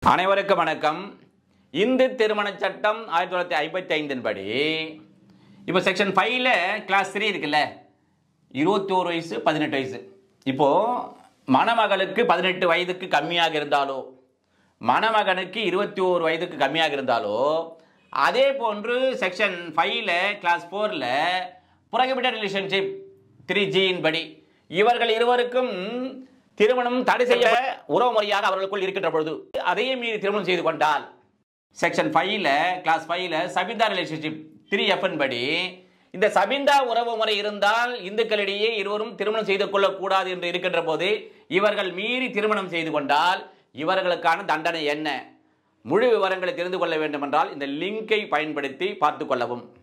அனைவருக்கும் வணக்கம் இந்து திருமண சட்டம் ஆயிரத்தி தொள்ளாயிரத்தி ஐம்பத்தி ஐந்தின் படி இப்போ செக்ஷன் ஃபைவ்ல கிளாஸ் த்ரீ இருக்குல்ல இருபத்தி ஒரு வயசு பதினெட்டு வயசு இப்போ மணமகளுக்கு பதினெட்டு வயதுக்கு கம்மியாக இருந்தாலோ மணமகனுக்கு இருபத்தி ஓரு வயதுக்கு கம்மியாக இருந்தாலோ அதே போன்று செக்ஷன் ஃபைவ்ல கிளாஸ் ஃபோரில் புறகிபிட்டட் ரிலேஷன்ஷிப் த்ரீ ஜியின் படி இவர்கள் இருவருக்கும் திருமணம் தடை செய்ய உறவு முறையாக அவர்களுக்குள் இருக்கின்ற பொழுது அதையே மீறி திருமணம் செய்து கொண்டால் செக்ஷன் ஃபைவ்ல கிளாஸ் ஃபைவ்ல சபிந்தா ரிலேஷன்ஷிப் த்ரீ எஃப்என் படி இந்த சபிந்தா உறவு முறை இருந்தால் இந்துக்களிடையே இருவரும் திருமணம் செய்து கொள்ளக்கூடாது என்று இருக்கின்ற போது இவர்கள் மீறி திருமணம் செய்து கொண்டால் இவர்களுக்கான தண்டனை என்ன முழு விவரங்களை தெரிந்து கொள்ள வேண்டுமென்றால் இந்த லிங்கை பயன்படுத்தி பார்த்து கொள்ளவும்